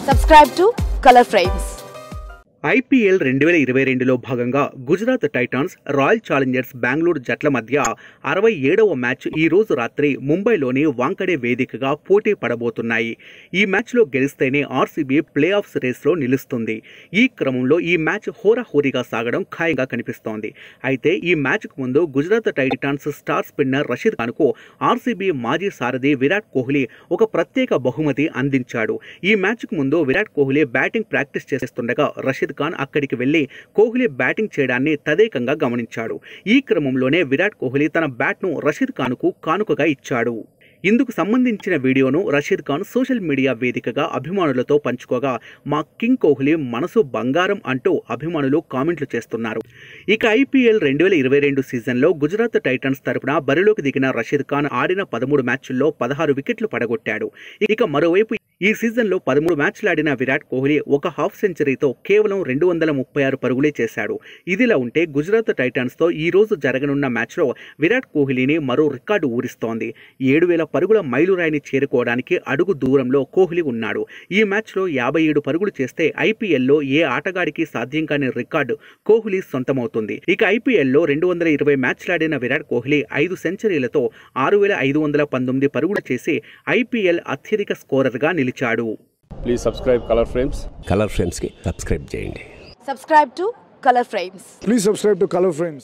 Subscribe to Color Frames. IPL రెండు వేల ఇరవై రెండులో భాగంగా Gujarat Titans Royal Challengers Bengaluru జట్ల మధ్య అరవై ఏడవ మ్యాచ్ ఈ రోజు రాత్రి ముంబైలోని వాంకడే వేదికగా పోటీ పడబోతున్నాయి ఈ మ్యాచ్లో గెలిస్తేనే ఆర్సీబీ ప్లే ఆఫ్స్ రేస్లో నిలుస్తుంది ఈ క్రమంలో ఈ మ్యాచ్ హోరాహోరీగా సాగడం ఖాయంగా కనిపిస్తోంది అయితే ఈ మ్యాచ్కు ముందు Gujarat Titans star spinner Rashid ఖాన్కు ఆర్సీబీ మాజీ సారథి విరాట్ కోహ్లీ ఒక ప్రత్యేక బహుమతి అందించాడు ఈ మ్యాచ్కు ముందు విరాట్ కోహ్లీ బ్యాటింగ్ ప్రాక్టీస్ చేస్తుండగా రషీద్ ఖాన్ అక్కడికి వెళ్లి కోహ్లీ బ్యాటింగ్ చేయడాన్ని తదేకంగా గమనించాడు ఈ క్రమంలోనే విరాట్ కోహ్లీ తన బ్యాట్ను రషీద్ ఖాన్కు కానుకగా ఇచ్చాడు ఇందుకు సంబంధించిన వీడియోను రషీద్ ఖాన్ సోషల్ మీడియా వేదికగా అభిమానులతో పంచుకోగా మా కింగ్ కోహ్లీ మనసు బంగారం అంటూ అభిమానులు కామెంట్లు చేస్తున్నారు ఇక ఐపీఎల్ రెండు వేల ఇరవై రెండు సీజన్లో గుజరాత్ టైటన్స్ తరపున బరిలోకి దిగిన రషీద్ ఖాన్ ఆడిన పదమూడు మ్యాచ్ల్లో పదహారు వికెట్లు పడగొట్టాడు ఇక మరోవైపు ఈ సీజన్లో పదమూడు మ్యాచ్లు ఆడిన విరాట్ కోహ్లీ ఒక హాఫ్ సెంచరీతో కేవలం రెండు వందల ముప్పై ఆరు పరుగులే చేశాడు ఇదిలా ఉంటే గుజరాత్ టైటాన్స్తో ఈ రోజు జరగనున్న మ్యాచ్లో విరాట్ కోహ్లీని మరో రికార్డు ఊరిస్తోంది ఏడు వేల పరుగుల మైలురాయిని చేరుకోవడానికి అడుగు దూరంలో కోహ్లీ ఉన్నాడు ఈ మ్యాచ్లో యాభై ఏడు పరుగులు చేస్తే ఐపీఎల్లో ఏ ఆటగాడికి సాధ్యం కాని రికార్డు కోహ్లీ సొంతమవుతుంది ఇక ఐపీఎల్లో రెండు వందల ఇరవై మ్యాచ్లాడిన విరాట్ కోహ్లీ ఐదు సెంచరీలతో ఆరు వేల ఐదు వందల పంతొమ్మిది పరుగులు చేసి ఐపీఎల్ అత్యధిక స్కోరర్గా నిలిచాడు please subscribe Color Frames Color ఫ్రేమ్స్కి సబ్స్క్రైబ్ చేయండి Subscribe to Color Frames. Please subscribe to Color Frames.